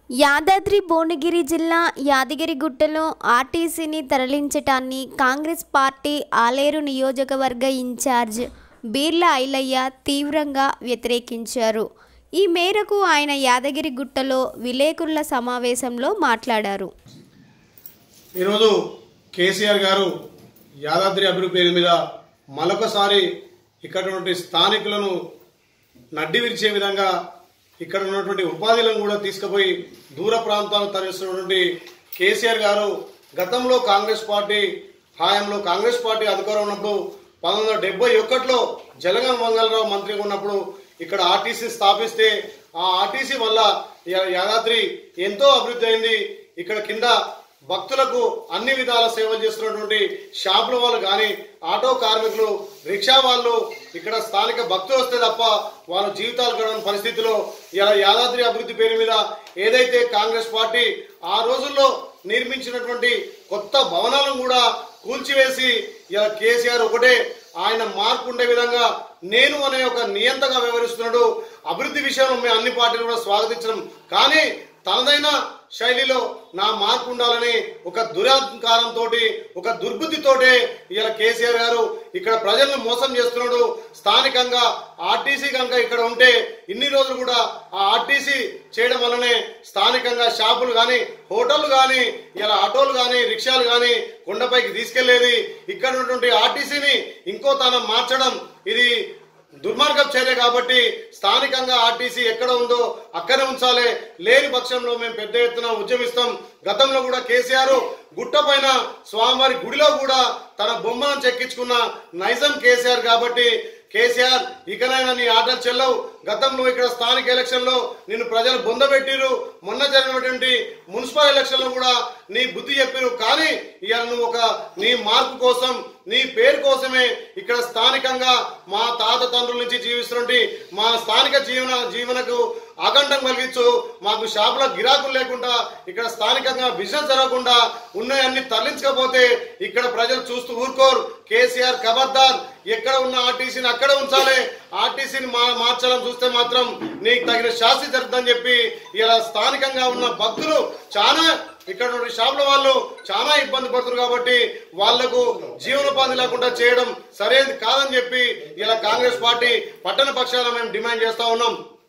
యాదాద్రి భువనగిరి జిల్లా యాదగిరిగుట్టలో ఆర్టీసీని తరలించటాన్ని కాంగ్రెస్ పార్టీ ఆలేరు నియోజకవర్గ ఇన్ఛార్జ్ బీర్ల ఐలయ్య తీవ్రంగా వ్యతిరేకించారు ఈ మేరకు ఆయన యాదగిరిగుట్టలో విలేకరుల సమావేశంలో మాట్లాడారు ఈరోజు కేసీఆర్ గారు యాదాద్రి అభివృద్ధి పేరు మీద మరొకసారి ఇక్కడ ఉన్నటువంటి స్థానికులను నడ్డి విరిచే విధంగా ఇక్కడ ఉన్నటువంటి ఉపాధిలను కూడా తీసుకుపోయి దూర ప్రాంతాలకు తరలిస్తున్నటువంటి కేసీఆర్ గారు గతంలో కాంగ్రెస్ పార్టీ హాయంలో కాంగ్రెస్ పార్టీ అధికారం ఉన్నప్పుడు పంతొమ్మిది వందల డెబ్బై ఒకటిలో జలగం మంగళరావు మంత్రిగా ఉన్నప్పుడు ఇక్కడ ఆర్టీసీ స్థాపిస్తే ఆ ఆర్టీసీ వల్ల యా- యాదాద్రి ఎంతో అభివృద్ధి అయింది ఇక్కడ కింద భక్తులకు అన్ని విధాల సేవలు చేస్తున్నటువంటి షాపుల వాళ్ళు కానీ ఆటో కార్మికులు రిక్షా వాళ్ళు ఇక్కడ స్థానిక భక్తులు వస్తే తప్ప వాళ్ళ జీవితాలు గడవని పరిస్థితిలో ఇలా యాదాద్రి అభివృద్ధి పేరు మీద ఏదైతే కాంగ్రెస్ పార్టీ ఆ రోజుల్లో నిర్మించినటువంటి కొత్త భవనాలను కూడా కూల్చివేసి ఇలా కేసీఆర్ ఒకటే ఆయన మార్పు ఉండే విధంగా నేను అనే ఒక నియంతగా వ్యవహరిస్తున్నాడు అభివృద్ధి విషయంలో మేము అన్ని పార్టీలు కూడా స్వాగతించడం కానీ తనదైన శైలిలో నా మార్పు ఉండాలని ఒక దురహంకారంతో ఒక దుర్బుద్ధితోటే ఇలా కేసీఆర్ గారు ఇక్కడ ప్రజలను మోసం చేస్తున్నాడు స్థానికంగా ఆర్టీసీ కనుక ఇక్కడ ఉంటే ఇన్ని రోజులు కూడా ఆ ఆర్టీసీ చేయడం వల్లనే స్థానికంగా షాపులు కానీ హోటళ్లు కానీ ఇలా ఆటోలు కానీ రిక్షాలు కానీ కొండపైకి తీసుకెళ్లేది ఇక్కడ ఉన్నటువంటి ఆర్టీసీని ఇంకో తాను మార్చడం ఇది దుర్మార్గం చర్య కాబట్టి స్థానికంగా ఆర్టీసీ ఎక్కడ ఉందో అక్కడే ఉంచాలి లేని పక్షంలో మేము పెద్ద ఎత్తున ఉద్యమిస్తాం గతంలో కూడా కేసీఆర్ గుట్ట పైన స్వామివారి గుడిలో కూడా తన బొమ్మను చెక్కించుకున్న నైజం కేసీఆర్ కాబట్టి కేసీఆర్ ఇకనైనా నీ ఆటలు చెల్లవు గతంలో ఇక్కడ స్థానిక ఎలక్షన్ లో నిన్ను ప్రజలు బొందబెట్టిరు మొన్న జరిగినటువంటి మున్సిపల్ ఎలక్షన్ లో కూడా నీ బుద్ధి చెప్పిరు కానీ ఇవాళ నువ్వు ఒక నీ మార్పు కోసం నీ పేరు కోసమే ఇక్కడ స్థానికంగా మా తాత తండ్రుల నుంచి జీవిస్తున్నటువంటి మా స్థానిక జీవన జీవనకు ఆకంఠం కలిగించు మాకు షాపుల గిరాకులు లేకుండా ఇక్కడ స్థానికంగా బిజినెస్ జరగకుండా ఉన్నాయన్ని తరలించకపోతే ఇక్కడ ప్రజలు చూస్తూ ఊరుకోరు కేసీఆర్ ఖబర్దార్ ఎక్కడ ఉన్న ఆర్టీసీని అక్కడ ఉంచాలి ఆర్టీసీని మా మార్చాలని చూస్తే మాత్రం నీకు తగిన శాస్తి జరుగుతుందని చెప్పి ఇలా స్థానికంగా ఉన్న భక్తులు చాలా ఇక్కడ ఉన్న షాపుల వాళ్ళు చాలా ఇబ్బంది పడుతున్నారు కాబట్టి వాళ్లకు జీవనోపాధి లేకుండా చేయడం సరైనది కాదని చెప్పి ఇలా కాంగ్రెస్ పార్టీ పట్టణ పక్షాన మేము డిమాండ్ చేస్తా ఉన్నాం